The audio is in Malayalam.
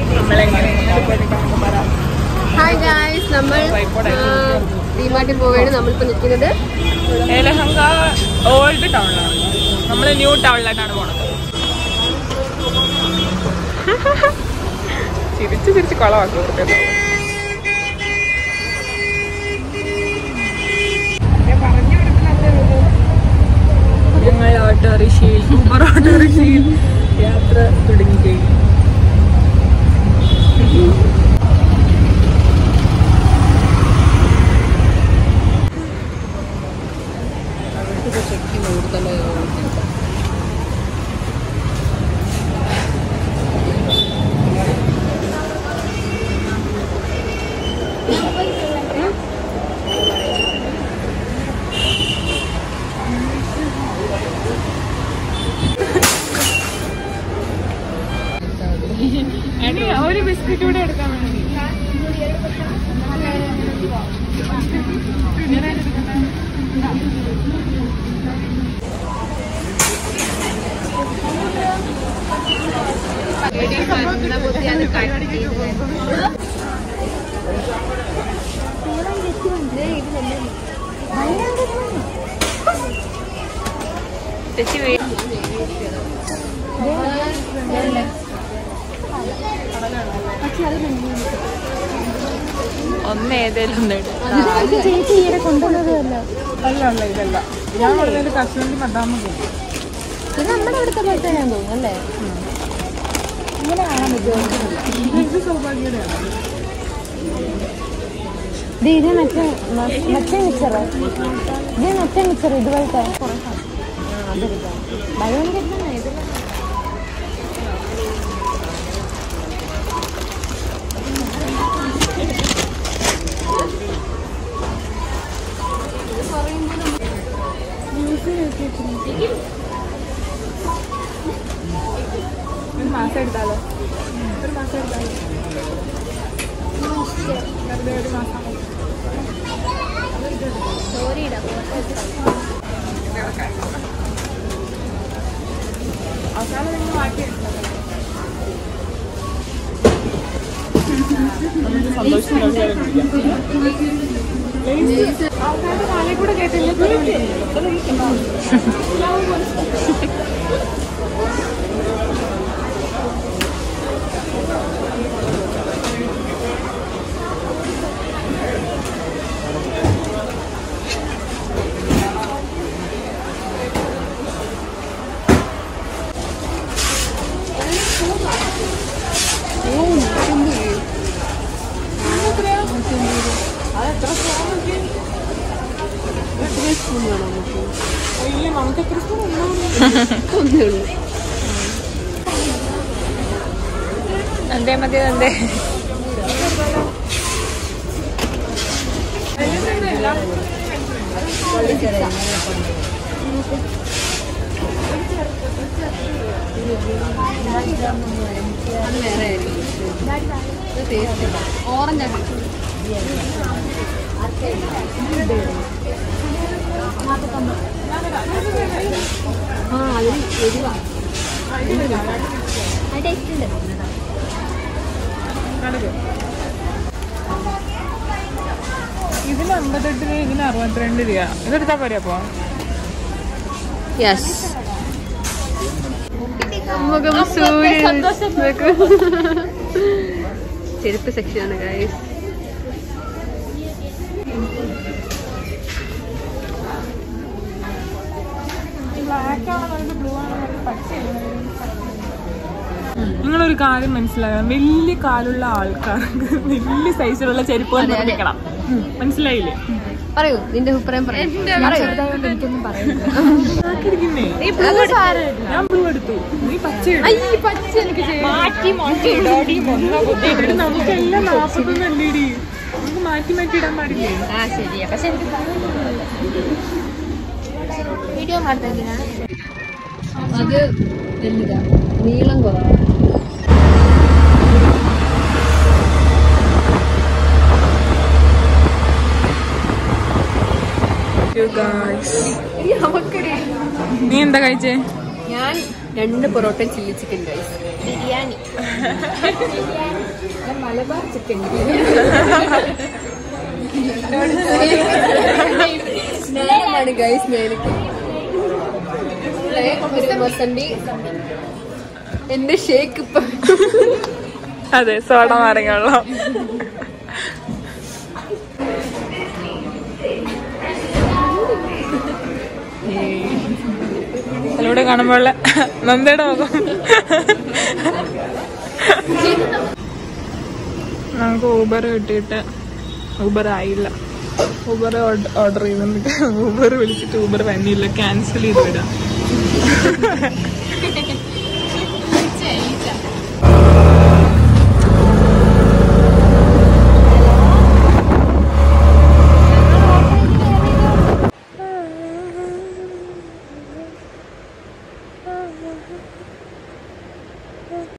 നമ്മളെങ്ങനെ നമുക്ക് പറയാം ഹായ് ഗായ്സ് നമ്മൾ ഡിമാർട്ടിൽ പോവുകയാണ് നമ്മളിപ്പോൾ നിൽക്കുന്നത് ഏലഹങ്ക ഓൾഡ് ടൗണിലാണ് നമ്മൾ ന്യൂ ടൗണിലായിട്ടാണ് പോണത് ചിരിച്ച് ചിരിച്ച് കളവാക്കി കൊടുക്കുന്നത് ഞങ്ങൾ ഓട്ടോറിക്ഷയിൽ ഊബർ ഓട്ടോറിക്ഷയിൽ യാത്ര തുടങ്ങി കഴിഞ്ഞു എടി, ഒരു ബിസ്ക്കറ്റ് കൂടെ എടുക്കാൻ വേണ്ടി ഒന്ന് ഏതേലും ഒന്ന് ഇട്. അല്ല അല്ല ഇതല്ല ഞാൻ പറഞ്ഞത് കശ്മീരി ബദാമ പോകും ഇത് നമ്മുടെ അടുത്ത പോലത്തെ ഞാൻ തോന്നുന്നു അല്ലേ ഇങ്ങനെ കാണാൻ പറ്റുമോ ഇത് സൗഭാഗ്യതയാണ് ഇത് ഇത് മറ്റേ മ- മറ്റേ മിച്ചർ ഇത് മറ്റേ മിച്ചർ ഇതുപോലത്തെ ഭയങ്കര ഒരു മാസം എടുത്താലോ ഒരു മാസം എടുത്താലോ വെറുതെ ഒരു മാസം അവസാനം നിങ്ങൾ മാറ്റി അവസാനത്തെ കാലേ കൂടെ കേട്ടില്ല അയ്യോ നമുക്ക് എത്ര സ്പൂൺ ഉണ്ടാവും എന്തേ മതി എന്തേ ഓറഞ്ച് ആ അതിന് എരിവാ അത് ടേസ്റ്റ് ഉണ്ട് ഇതിന് അമ്പത്തെട്ട് രൂപ ഇതിന് അറുപത്തിരണ്ട് രൂപ ഇതെടുത്താ പോരെ അപ്പൊ യെസ് മുഖം സൂര്യൻ നോക്കൂ. ചെരുപ്പ് സെക്ഷനാണ് ഗൈസ് നിങ്ങളൊരു കാര്യം മനസ്സിലാക്കണം വലിയ കാലുള്ള ആൾക്കാർക്ക് വലിയ സൈസിലുള്ള ചെരുപ്പുകൾ നിർമ്മിക്കണം മനസ്സിലായില്ലേ പറയൂ നിന്റെ അഭിപ്രായം പറയൂ എനിക്കൊന്നും ആക്കിയിരിക്കുന്നേ ഞാൻ ബ്ലൂ എടുത്തു നീ പച്ച എടുത്തു. മാറ്റി മാറ്റി ഇടാടി മൊന്ന കുത്തിയിട്ട് നമുക്കെല്ലാം നാപ്പത്തൊന്നും അല്ലേടി നമുക്ക് മാറ്റി മാറ്റി ഇടാൻ പാടില്ലേ ആ ശരിയാ പക്ഷെ എനിക്ക് വീഡിയോ അത് വലുതാ നീളം കുറവാണ് നീ എന്താ കഴിച്ചേ ഞാൻ രണ്ട് parotta chilli chicken rice biryani Malabar chicken സ്നേഹമാണ് ഗൈസ് നേരിട്ട് ഒരു മസണ്ടി എന്റെ ഷേക്ക് ഇപ്പൊ അതെ സോഡ നാരങ്ങ വെള്ളം അതിലൂടെ കാണുമ്പോഴുള്ള നന്ദയുടെ മുഖം നമുക്ക് ഊബർ കിട്ടിയിട്ട് ഊബർ ആയില്ല ഊബർ ഓർഡർ ചെയ്തിട്ട് ഊബർ വിളിച്ചിട്ട് ഊബർ വന്നില്ല ക്യാൻസൽ ചെയ്ത് വിടാം